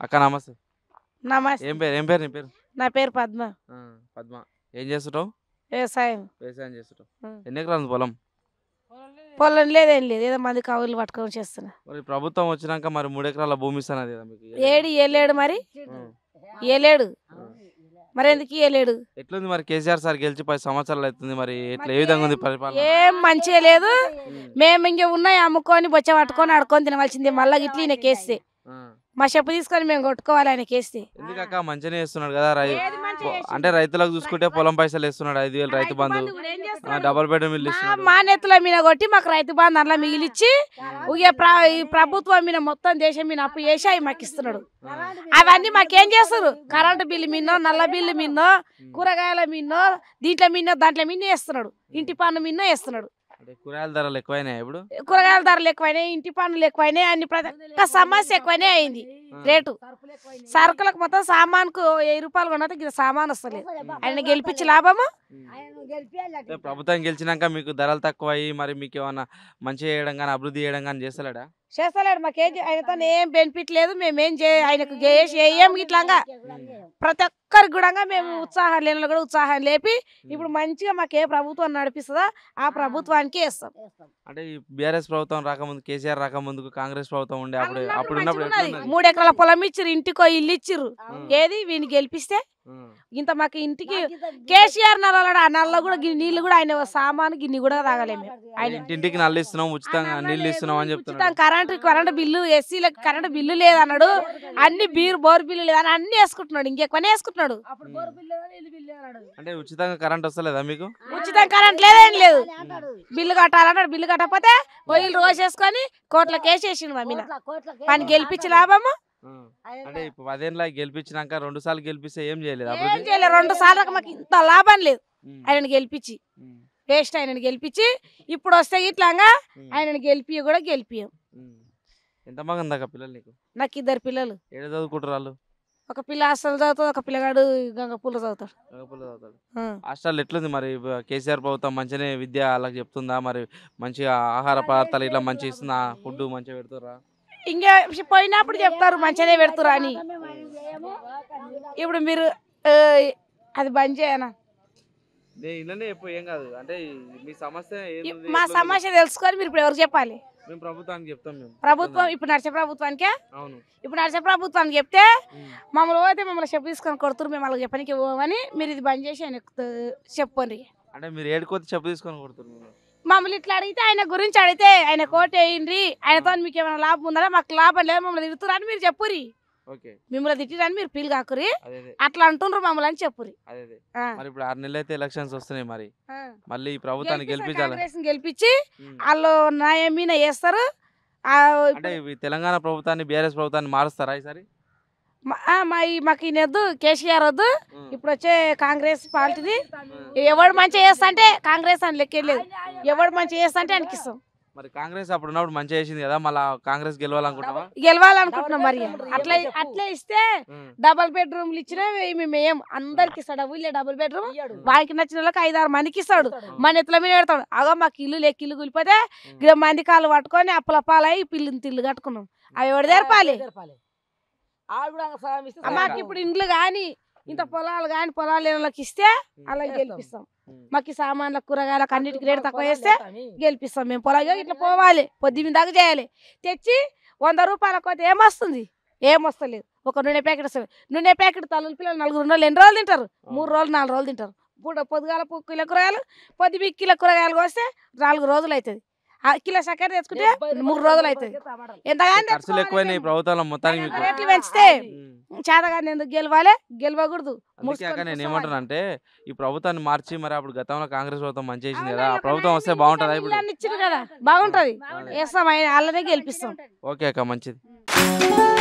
అక్క నమస్తే నమస్తే ఏం పేరు ఏం పేరు నీ పేరు నా పేరు పద్మ ఆ, పద్మ ఏం చేస్తుంటావు వ్యవసాయం వ్యవసాయం చేస్తుంటావు ఉం. ఎన్ని ఎకరాలు ఉంది పొలం పొలం లేదేం లేదు ఏదో మంది కవులు పట్టుకొని చేస్తున్నా మరి ప్రభుత్వం వచ్చినాక మరి మూడు ఎకరాల భూమి ఇస్తానది కదా మీకు ఏడు ఏలేడు మరి ఉం. ఏలేడు మరి ఎందుకు ఏలేడు ఎట్లుంది మరి కేసీఆర్ సార్ గెలిచి పది సంవత్సరాలు అవుతుంది మరి ఎట్లా ఏ విధంగా ఉంది పరిపాలన ఏం మంచిగా లేదు ఉం. మేము ఇంక ఉన్నాయి అమ్ముకొని బొచ్చ పట్టుకొని ఆడుకొని తినవలసిందే మళ్ళీ ఇట్లా ఈయన కేస్తే ఆ. మా చెప్పు తీసుకొని మేము కొట్టుకోవాలి ఆయన కేస్తే ఎందుకక్క మంచిగానే ఇస్తున్నాడు కదా రై ఏది మంచిగా పొ- చేసిండు? అంటే రైతులకు చూసుకుంటే పొలం పైసలు ఇస్తున్నాడు ఐదు వేలు రైతు బంధు కూడా ఏం ఆ, చేస్తున్నాడు? డబల్ బెడ్రూమ్ ఇల్లు మా- ఇస్తున్నాడు మా నెత్తుల మీద కొట్టి మాకు రైతు బంధు అందులో మిగిలిచ్చి ఇక ప్ర- ఈ ప్రభుత్వం మీద మొత్తం దేశం మీద అప్పు చేసి అవి మాకు ఇస్తున్నాడు అవన్నీ మాకేం చేస్తారు కరెంటు బిల్లు మిన్నో నల్ల బిల్లు మిన్నో కూరగాయల మిన్నో దీంట్లో మిన్నో దాంట్లో మిన్నో వేస్తున్నాడు ఇంటి పన్ను మిన్నో వేస్తున్నాడు అంటే కూరగాయల ధరలు ఎక్కువైనాయి ఇప్పుడు కూరగాయల ధరలు ఎక్కువైనాయి ఇంటి పన్నులు ఎక్కువైనాయి అన్ని ప్రతి ఒక్క సమస్య ఎక్కువనే అయింది రేటు సరుకులకు మొత్తం సామాన్కు వెయ్యి రూపాయలు కొన్నది ఇది సామాన్ వస్తలేదు ఆయన గెలిపించి లాభము అంటే ప్రభుత్వం గెలిచినాక మీకు ధరలు తక్కువ అయ్యి మరి మీకు ఏమన్నా మంచి చేయడం కానీ అభివృద్ధి చేయడం కానీ చేస్తలేడా చేస్తలేడు మాకేం చే- ఆయనతో ఏం బెనిఫిట్ లేదు మేమేం చే ఆయనకు చేసి ఏం ఇట్లాగా ప్రతి ఒక్కరికి కూడా మేము ఉత్సాహం లేని కూడా ఉత్సాహం లేపి ఇప్పుడు మంచిగా మాకు ఏ ప్రభుత్వం నడిపిస్తుందో ఆ ప్రభుత్వానికి వేస్తాం అంటే ఈ బీఆర్ఎస్ ప్రభుత్వం రాకముందు కేసీఆర్ రాకముందుకు కాంగ్రెస్ ప్రభుత్వం ఉండే అప్పుడు ఉన్నప్పుడు అప్పుడు ఉన్నప్పుడు మంచిగా ఉన్నది. ఎట్లున్నది? మూడు ఎకరాల పొలం ఇచ్చిర్రు ఇంటికో ఇల్లు ఇచ్చిర్రు ఉం. ఏది వీని గెలిపిస్తే ఉం. ఇంత మాకు ఇంటికి కేసీఆర్ నల్లలాడు ఆ నల్ల కూడా గిన్ని నీళ్లు కూడా ఆయన సామాను గిన్ని కూడా తాగలేము ఆయన ఇంటింటికి నల్లు ఇస్తున్నాం ఉచితంగా నీళ్ళు ఇస్తున్నాం అని ఉచితం చెప్తున్నాడు కరెంట్ కరెంట్ బిల్లు ఎస్సీలకు కరెంట్ బిల్లు లేదన్నాడు అన్ని బీర్ బోర్ బిల్లు లేదని అన్ని వేసుకుంటున్నాడు ఇంకెక్కువనే వేసుకుంటున్నాడు అంటే ఉచితంగా కరెంట్ వస్తలేదా మీకు ఉచితం కరెంట్ లేదేం లేదు బిల్లు కట్టాలన్నాడు బిల్లు కట్టకపోతే పొయ్యిలు రోజేసుకొని కోట్లకి వేసేసిండు మా మీద పని గెలిపించి లాభము ఉం. అంటే ఇప్పుడు పదేళ్ళ గెలిపించినాక రెండు సార్లు గెలిపిస్తే ఏం చేయలేదు ఏం అభివృద్ధి చేయలేదు రెండు సార్లు మాకు ఇంత లాభం లేదు ఉం. ఆయనను గెలిపించి ఉం. వేస్ట్ ఆయనను గెలిపించి ఇప్పుడు వస్తే ఇట్లాగా ఉం. ఆయనను గెలిపి కూడా గెలిపియం ఉం. ఎంత మంది ఉందాక పిల్లలు నీకు నాకు ఇద్దరు పిల్లలు ఏడు చదువుకుంటారు వాళ్ళు ఒక పిల్ల హాస్టల్ చదువుతాడు ఒక పిల్లగాడు గంగపూల చదువుతాడు మగపిల్ల చదువుతాడు ఆ. హాస్టల్ ఎట్లుంది మరి బ- కేసీఆర్ ప్రభుత్వం మంచిగానే విద్య వాళ్ళకి చెప్తుందా మరి మంచిగా ఆహార పదార్థాలు ఇట్లా మంచిగా ఇస్తుందా ఫుడ్ మంచిగా పెడుతురా ఇంకా పోయినప్పుడు చెప్తారు మంచిగానే పెడుతురు అని ఇప్పుడు మీరు ఆ, అది బంద్ చేయనా ఇలానే చెప్పు ఏం కాదు అంటే మీ సమస్య ఏంది మా సమస్య తెలుసుకొని మీరు ఇప్పుడు ఎవరికి చెప్పాలి మేము ప్రభుత్వానికి చెప్తాం మేము ప్రభుత్వం ఇప్పుడు నడిచే ప్రభుత్వానికే అవును ఇప్పుడు నడిచే ప్రభుత్వానికి చెప్తే ఉం. మమ్మల్ని పోతే మమ్మల్ని చెప్పు తీసుకొని కొడుతురు మేము వాళ్ళకి చెప్పడానికి పోవని మీరు ఇది బంద్ చేసి ఆయన చెప్పండి అంటే మీరు ఏడుకోతే చెప్పు తీసుకొని కొడుతున్నారు మమ్మల్ని ఇట్లా అడిగితే ఆయన గురించి అడిగితే ఆయన కోట్ వేయండి ఆయనతో మీకు ఏమైనా లాభం ఉందా మాకు లాభం లేదు మమ్మల్ని తిడుతురని మీరు చెప్పురి ఓకే మిమ్మల్ని తిట్టిరని మీరు ఫీల్ కాకురి అదే అదే అట్లా అంటుండ్రు మమ్మల్ని అని చెప్పురి అదే అదే ఆ. మరి ఇప్పుడు ఆరు నెలలు అయితే ఎలక్షన్స్ వస్తున్నాయి మరి ఆ. మళ్ళీ ఈ ప్రభుత్వాన్ని గెలిపిస్తే గెలిపించాలి కాంగ్రెస్ని గెలిపించి ఉం. వాళ్ళు న్యాయం మీద వేస్తారు ఆ, అంటే ఈ తెలంగాణ ప్రభుత్వాన్ని బీఆర్ఎస్ ప్రభుత్వాన్ని మారుస్తారా ఈసారి మా- ఆ, మా ఈ- మాకు ఈయన వద్దు కేసీఆర్ వద్దు ఉం. ఇప్పుడు వచ్చే కాంగ్రెస్ పార్టీని ఎవడు మంచిగా చేస్తా అంటే కాంగ్రెస్ అని లెక్కలేదు ఎవడు మంచిగా చేస్తా అంటే ఆయనకి ఇస్తాం మరి కాంగ్రెస్ అప్పుడు ఉన్నప్పుడు మంచిగా చేసింది కదా మళ్ళీ కాంగ్రెస్ గెలవాలనుకుంటావా గెలవాలనుకుంటున్నాం మరి అట్లా అట్లా ఇస్తే ఉం. డబల్ బెడ్రూమ్లు ఇచ్చినా మేము ఏం అందరికి ఇస్తాడు డబుల్ డబుల్ బెడ్రూమ్ వానికి నచ్చిన వాళ్ళకి ఐదు ఆరు మందికి ఇస్తాడు మన ఎత్తుల మీద పెడతాడు అగో మాకు ఇల్లు లెక్క ఇల్లు కూలిపోతే ఇక్కడ మంది కాళ్ళు పట్టుకొని అప్పుల పాలయ్యి పిల్లిని తిల్లు కట్టుకున్నాం అవి ఎవడు తెరపాలి ఆ, మాకు ఇప్పుడు ఇండ్లు కానీ ఇంత పొలాలు కానీ పొలాలు లేని వాళ్ళకి ఇస్తే అలా గెలిపిస్తాం ఉం. మాకు ఈ సామాన్ల కూరగాయలకు అన్నిటికి రేటు తక్కువ చేస్తే గెలిపిస్తాం మేము పొలాలు ఇట్లా పోవాలి పొద్దు మీద దాకా చేయాలి తెచ్చి వంద రూపాయల కోత ఏమొస్తుంది ఏమొస్తలేదు ఒక నూనె ప్యాకెట్ వస్తుంది నూనె ప్యాకెట్ తల్లుల పిల్లలు నలుగురు రోజులు ఎన్ని రోజులు తింటారు మూడు రోజులు నాలుగు రోజులు తింటారు పూట పొద్దుగాల పు- కిలో కూరగాయలు పొద్దు కిలో కూరగాయలు కోస్తే నాలుగు రోజులు అవుతుంది ఆ కిలో చక్కెర తెచ్చుకుంటే మూడు రోజులు అవుతుంది ఎంతగానో ఖర్చులు ఎక్కువైనాయి ఈ ప్రభుత్వంలో మొత్తానికి మీకు రేట్లు పెంచితే ఉం. చేతగాని ఎందుకు గెలవాలి గెలవకూడదు అందుకే అక్క ముసుకొని నేను కూర్చోవాలి. ఏమంటాను అంటే ఈ ప్రభుత్వాన్ని మార్చి మరి అప్పుడు గతంలో కాంగ్రెస్ ప్రభుత్వం మంచి చేసింది కదా ఆ ప్రభుత్వం వస్తే బాగుంటుందా ఇప్పుడు ఇల్లు ఇచ్చిండ్రు కదా బాగుంటది వేస్తాం ఆయన వాళ్ళనే గెలిపిస్తాం ఓకే అక్క మంచిది